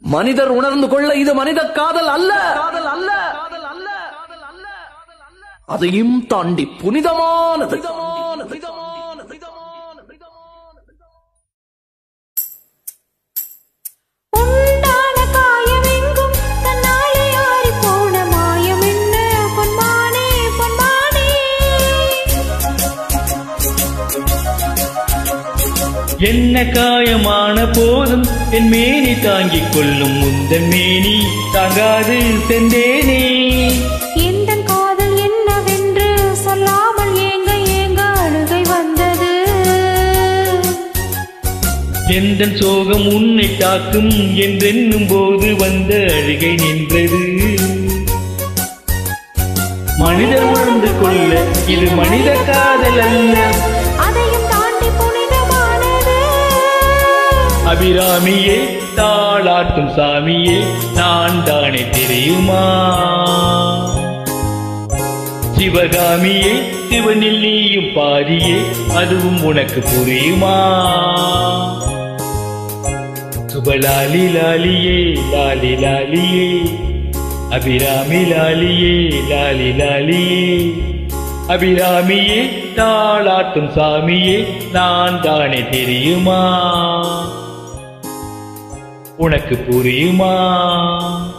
மனிதர் உணர்ந்து கொள்ள இது மனித காதல் அல்ல காதல் அல்ல அதையும் தாண்டி புனிதமானது உண்டான காயமெங்கும் தன்னாலே ஆறிப் போன மாயம் என்ன பொன்மானே பொன்மானே என்ன காயமான போதும் என் மேனி தாங்கிக் கொள்ளும் முந்தன் மேனி தாங்காது செந்தேனே எந்தன் காதல் என்னவென்று சொல்லாமல் ஏங்க ஏங்க அழுகை வந்தது எந்தன் சோகம் உன்னை தாக்கும் என்றென்னும் போது வந்த அழுகை நின்றது மனிதர் உணர்ந்து கொள்ள இது மனித காதல் அல்ல அதையும் தாண்டி புனிதமானது அபிராமியே தாளாட்டும் சாமியே நான் தானே தெரியுமா சிவகாமியே சிவனில் நீயும் பாரியே அதுவும் உனக்கு புரியுமா சுபலாலி லாலியே லாலி லாலியே அபிராமி லாலியே லாலி லாலியே அபிராமியே தாளாட்டும் சாமியே நான் தானே தெரியுமா உனக்கு புரியுமா